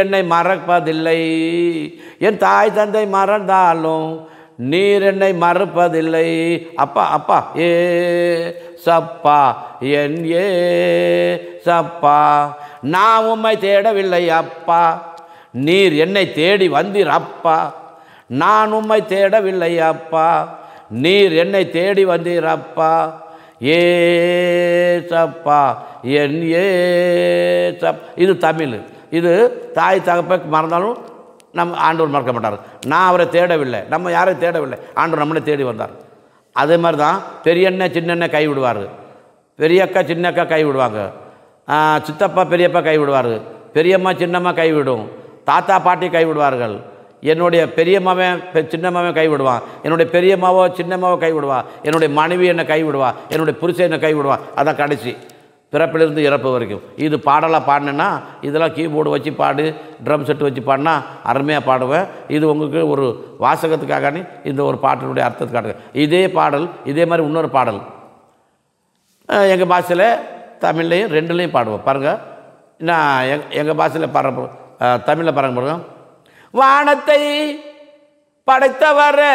என்னை மறப்பதில்லை என் தாய் தந்தை மறந்தாலும் நீர் என்னை மறப்பதில்லை அப்பா அப்பா ஏ சப்பா என் ஏ சப்பா நான் உம்மை தேடவில்லை அப்பா நீர் என்னை தேடி வந்தீர் அப்பா நான் உம்மை தேடவில்லை அப்பா நீர் என்னை தேடி வந்தீர் அப்பா ஏ சப்பா என் ஏ சப் இது தமிழ் இது தாய் தகப்பை மறந்தாலும் நம்ம ஆண்டவர் மறக்க மாட்டார் நான் அவரை தேடவில்லை நம்ம யாரையும் தேடவில்லை ஆண்டவர் நம்மளை தேடி வந்தார் அதே மாதிரி தான் பெரியண்ணன் சின்னண்ணன் கை விடுவார் பெரியக்கா சின்னக்கா கை விடுவாங்க ஆ, சித்தப்பா பெரியப்பா கை விடுவார் பெரியம்மா சின்னம்மா கை விடும் தாத்தா பாட்டி கை விடுவார்கள் என்னுடைய பெரியம்மாவன் பெ- சின்னம்மாவன் கை விடுவான் என்னுடைய பெரியம்மாவோ சின்னம்மாவோ கை விடுவா என்னுடைய மனைவி என்னை கை விடுவா என்னுடைய புருஷன் என்னை கை விடுவா அதான் கடைசி பிறப்பிலிருந்து இறப்பு வரைக்கும் இது பாடலாக பாடினேன்னா இதெல்லாம் கீபோர்டு வச்சு பாடு ட்ரம் செட்டு வச்சு பாடினா அருமையாக பாடுவேன் இது உங்களுக்கு ஒரு வாசகத்துக்காகனே இந்த ஒரு பாட்டினுடைய அர்த்தத்துக்காக இதே பாடல் இதே மாதிரி இன்னொரு பாடல் எங்கள் பாஷையில் தமிழ்லையும் ரெண்டுலேயும் பாடுவோம் பாருங்கள் நான் எங் எங்கள் பாஷையில் பாடுற தமிழில் பாருங்க பாருங்க வானத்தை படைத்தவர்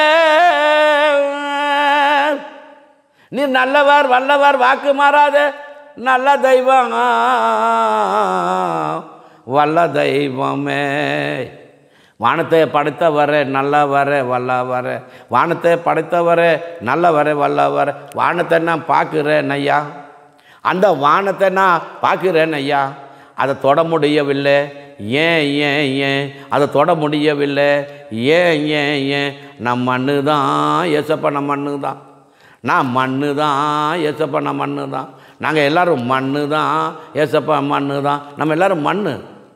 நீ நல்லவர் வல்லவர் வாக்கு மாறாத நல்ல தெய்வம் வல்ல தெய்வமே வானத்தை படைத்தவரே நல்லவரே வல்லவரே வானத்தை படைத்தவரே நல்லவரே வல்லவரே வானத்தை நான் பார்க்குறேன் ஐயா அந்த வானத்தை நான் பார்க்குறேன் ஐயா அதை தொட முடியவில்லை ஏன் ஏன் ஏன் அதை தொட முடியவில்லை ஏன் ஏன் ஏன் நம் மண்ணு தான் எசப்ப நம்ம மண்ணு தான் நான் மண்ணு தான் ஏசப்பா நான் மண்ணு தான் நாங்கள் எல்லாரும் மண்ணு தான் ஏசப்பா மண்ணு தான் நம்ம எல்லாரும் மண்ணு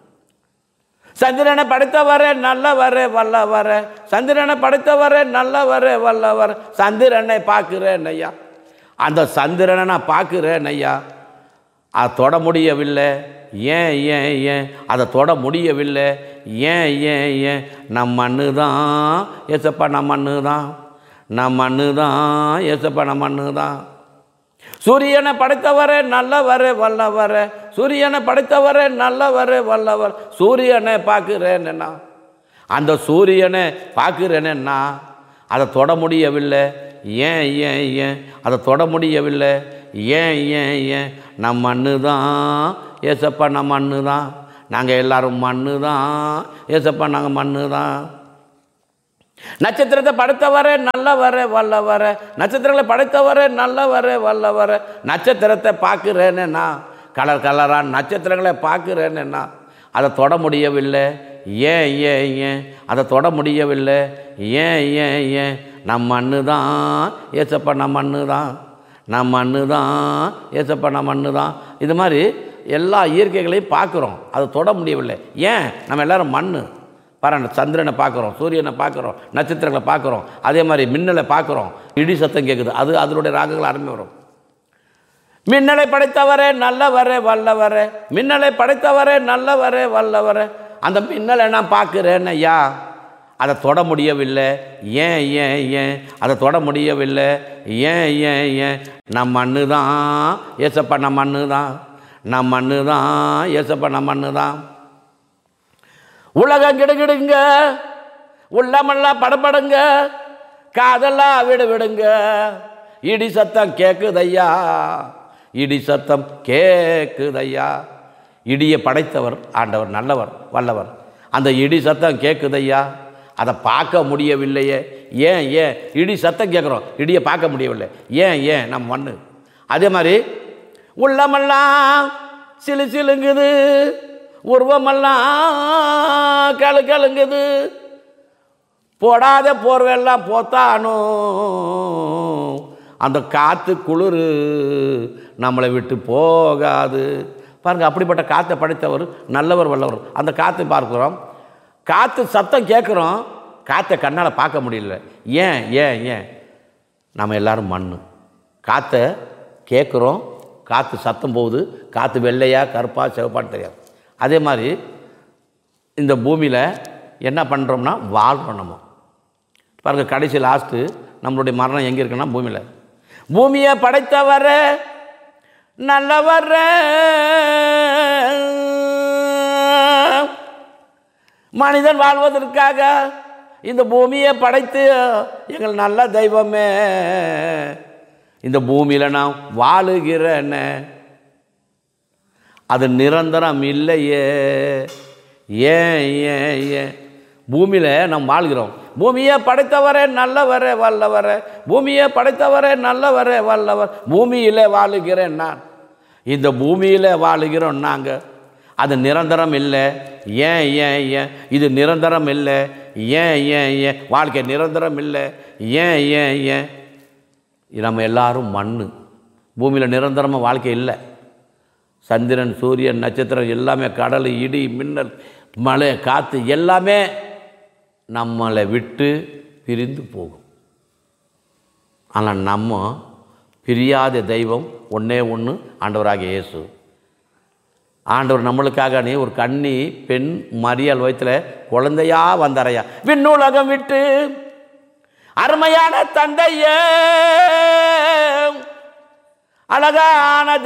சந்திரனை படைத்தவரே நல்லவரே வல்லவரே சந்திரனை படைத்தவரே நல்லவரே வல்லவர் சந்திரனை பார்க்கிறேன் ஐயா அந்த சந்திரனை நான் பார்க்கிறேன் ஐயா அதை தொட முடியவில்லை ஏன் ஏன் ஏன் அதை தொட முடியவில்லை ஏன் ஏன் ஏன் நம் மண்ணு தான் ஏசப்பா நம் மண்ணு தான் நம் மண்ணு தான் ஏசப்பா நம் மண்ணு தான் சூரியனை படைத்தவரே நல்லவரே வல்லவரே சூரியனை படைத்தவரே நல்லவரே வல்லவர் சூரியனை பார்க்கிறேன்னா அந்த சூரியனை பார்க்கிறேன்னா அதை தொட முடியவில்லை ஏன் ஏன் ஏன் அதை தொட முடியவில்லை ஏன் ஏன் ஏன் நம் மண்ணு தான் ஏசப்பா நம்ம மண்ணு தான் நாங்கள் எல்லாரும் மண்ணு தான் ஏசப்பா நாங்கள் மண்ணு தான் நட்சத்திரத்தை படைத்தவரே நல்லவரே வல்லவரே நட்சத்திரங்களை படைத்தவரே நல்லவரே வல்லவரே நட்சத்திரத்தை பார்க்குறேன்னா கலர் கலரான நட்சத்திரங்களை பார்க்குறேன்னா அதை தொட முடியவில்லை ஏன் ஏன் ஏன் அதை தொட முடியவில்லை ஏன் ஏன் ஏன் நம் மண்ணு தான் ஏசப்பா நம்ம மண்ணு தான் நம் மண்ணு தான் ஏசப்பா நம்ம மண்ணு தான் இது மாதிரி எல்லா இயற்கைகளையும் பார்க்குறோம் அதை தொட முடியவில்லை ஏன் நம்ம எல்லாரும் மண்ணு பாருங்க சந்திரனை பார்க்குறோம் சூரியனை பார்க்குறோம் நட்சத்திரங்களை பார்க்குறோம் அதே மாதிரி மின்னலை பார்க்குறோம் இடி சத்தம் கேட்குது அது அதனுடைய ராகங்கள் அருமை வரும் மின்னலை படைத்தவரே நல்லவரே வல்லவரே மின்னலை படைத்தவரே நல்லவரே வல்லவரே அந்த மின்னலை நான் பார்க்குறேன் ஐயா அதை தொட முடியவில்லை ஏன் ஏன் ஏன் அதை தொட முடியவில்லை ஏன் ஏன் ஏன் நம் மண்ணு தான் ஏசப்பா நம் மண்ணு தான் நம் மண்ணு தான் ஏசப்பா நம் மண்ணு தான் உலகம் கிடுகிடுங்க உள்ளமெல்லாம் படபடுங்க காதெல்லாம் விடு விடுங்க இடி சத்தம் கேக்குதையா இடி சத்தம் கேக்குதையா இடியை படைத்தவர் ஆண்டவர் நல்லவர் வல்லவர் அந்த இடி சத்தம் கேக்குதையா அதை பார்க்க முடியவில்லையே ஏன் ஏன் இடி சத்தம் கேட்குறோம் இடியை பார்க்க முடியவில்லை ஏன் ஏன் நம்ம மண்ணு அதே மாதிரி உள்ளமெல்லாம் சிலு சிலுங்குது உருவமெல்லாம் கழு கழுங்குது போடாத போர்வெல்லாம் போத்தானோ அந்த காற்று குளிர் நம்மளை விட்டு போகாது பாருங்க அப்படிப்பட்ட காற்றை படைத்தவர் நல்லவர் வல்லவர் அந்த காற்றை பார்க்குறோம் காற்று சத்தம் கேட்குறோம் காற்றை கண்ணால் பார்க்க முடியல ஏன் ஏன் ஏன் நம்ம எல்லாரும் மண் காற்றை கேட்குறோம் காற்று சத்தம் போகுது காற்று வெள்ளையா கருப்பா சிவப்பான்னு தெரியாது அதே மாதிரி இந்த பூமியில் என்ன பண்ணுறோம்னா வாழ்கிறோம் நம்ம பாருங்க கடைசி லாஸ்ட்டு நம்மளுடைய மரணம் எங்கே இருக்குன்னா பூமியில் பூமியை படைத்தவர நல்லவர மனிதன் வாழ்வதற்காக இந்த பூமியை படைத்து எங்கள் நல்ல தெய்வமே இந்த பூமியில் நான் வாழுகிறேன்னு அது நிரந்தரம் இல்லையே ஏன் ஏன் ஏன் பூமியில் நாம் வாழ்கிறோம் பூமியை படைத்தவரே நல்லவரே வல்லவரே பூமியை படைத்தவரே நல்லவரே வல்லவர் பூமியில் வாழுகிறேன் நான் இந்த பூமியில் வாழுகிறோம் நாங்கள் அது நிரந்தரம் இல்லை ஏன் ஏன் ஏன் இது நிரந்தரம் இல்லை ஏன் ஏன் ஏன் வாழ்க்கை நிரந்தரம் இல்லை ஏன் ஏன் ஏன் நம்ம எல்லாரும் மண் பூமியில் நிரந்தரமாக வாழ்க்கை இல்லை சந்திரன் சூரியன் நட்சத்திரம் எல்லாமே கடல் இடி மின்னல் மழை காற்று எல்லாமே நம்மளை விட்டு பிரிந்து போகும் ஆனால் நம்ம பிரியாத தெய்வம் ஒன்றே ஒன்று ஆண்டவராகிய இயேசு ஆண்டவர் நம்மளுக்காக நீ ஒரு கண்ணி பெண் மரியாள் வயிற்றுல குழந்தையா வந்தாரையா விண்ணுலகம் விட்டு அருமையான தந்தையே அழகான